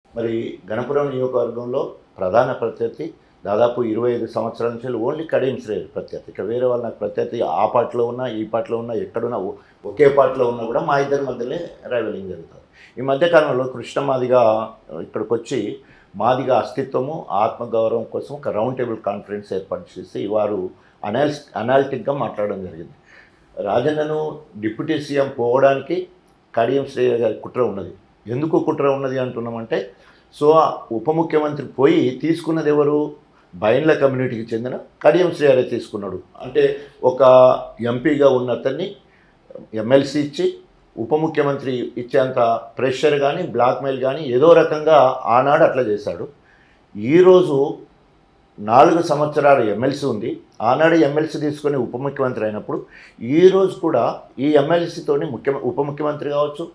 మరి గణపురం నియోజకవర్గంలో ప్రధాన ప్రత్యర్థి దాదాపు ఇరవై ఐదు సంవత్సరాల నుంచి ఓన్లీ కడియం శ్రేయర్ ప్రత్యర్థి ఇక వేరే వాళ్ళ నాకు ప్రత్యర్థి ఆ పార్టీలో ఉన్నా ఈ పార్టీలో ఉన్నా ఎక్కడున్నా ఒ- ఒకే పార్టీలో ఉన్నా కూడా మా ఇద్దరి మధ్యలో రైవలింగ్ జరుగుతుంది ఈ మధ్యకాలంలో కృష్ణ మాదిగా ఇక్కడికి వచ్చి మాదిగా అస్తిత్వము ఆత్మగౌరవం కోసం ఒక రౌండ్ టేబుల్ కాన్ఫరెన్స్ ఏర్పాటు చేసి వారు అనాలిస్ అనాలిటిక్గా మాట్లాడడం జరిగింది రాజన్నను డిప్యూటీ సీఎం పోవడానికి కడియం శ్రేయ గారి కుట్ర ఉన్నది ఎందుకు కుట్ర ఉన్నది అంటున్నామంటే సో ఆ ఉప ముఖ్యమంత్రి పోయి తీసుకున్నది ఎవరు బైండ్ల కమ్యూనిటీకి చెందిన కడియం శ్రేయరే తీసుకున్నాడు అంటే ఒక ఎంపీగా ఉన్న అతన్ని ఎమ్మెల్సీ ఇచ్చి ఉప ముఖ్యమంత్రి ఇచ్చేంత ప్రెషర్ కానీ బ్లాక్మెయిల్ కానీ ఏదో రకంగా ఆనాడు అట్లా చేశాడు ఈరోజు నాలుగు సంవత్సరాల ఎమ్మెల్సీ ఉంది ఆనాడు ఎమ్మెల్సీ తీసుకొని ఉప ముఖ్యమంత్రి అయినప్పుడు ఈ రోజు కూడా ఈ ఎమ్మెల్సీతోని ముఖ్య ఉప ముఖ్యమంత్రి కావచ్చు